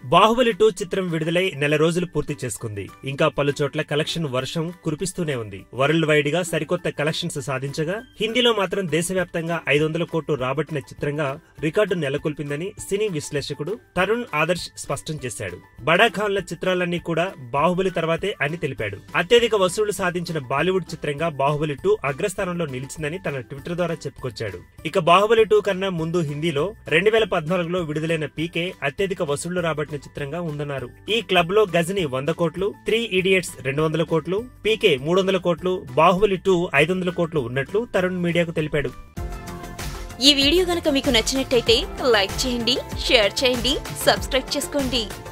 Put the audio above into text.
Baahubali two చిత్రం విడుదలై నెల రోజులు పూర్తి చేసుకుంది ఇంకా పలు చోట్ల కలెక్షన్ వర్షం కురిపిస్తూనే ఉంది వరల్డ్ వైడ్ గా సరికొత్త కలెక్షన్స్ సాధించగా హిందీలో మాత్రం దేశవ్యాప్తంగా ఐదు వందల కోట్లు రాబట్టిన చిత్రంగా రికార్డు నెలకొల్పిందని సినీ విశ్లేషకుడు తరుణ్ ఆదర్శ్ స్పష్టం చేశాడు బడా ఖాన్ల చిత్రాలన్నీ కూడా బాహుబలి తర్వాతే అని తెలిపాడు అత్యధిక వసూళ్లు సాధించిన బాలీవుడ్ చిత్రంగా బాహుబలి టూ అగ్రస్థానంలో నిలిచిందని తన ట్విట్టర్ ద్వారా చెప్పుకొచ్చాడు ఇక బాహుబలి టూ కన్నా ముందు హిందీలో రెండు వేల పద్నాలుగులో విడుదలైన పీకే అత్యధిక వసూళ్లు రాబట్టిన చిత్రంగా ఉందన్నారు ఈ క్లబ్ లో గజని వంద కోట్లు త్రీ ఇడియట్స్ రెండు వందల కోట్లు పీకే మూడు వందల కోట్లు బాహుబలి టూ ఐదు వందల కోట్లు ఉన్నట్లు తరుణ్ మీడియాకు తెలిపాడు ఈ వీడియో గనక మీకు నచ్చినట్టయితే లైక్ చేయండి షేర్ చేయండి సబ్స్క్రైబ్ చేసుకోండి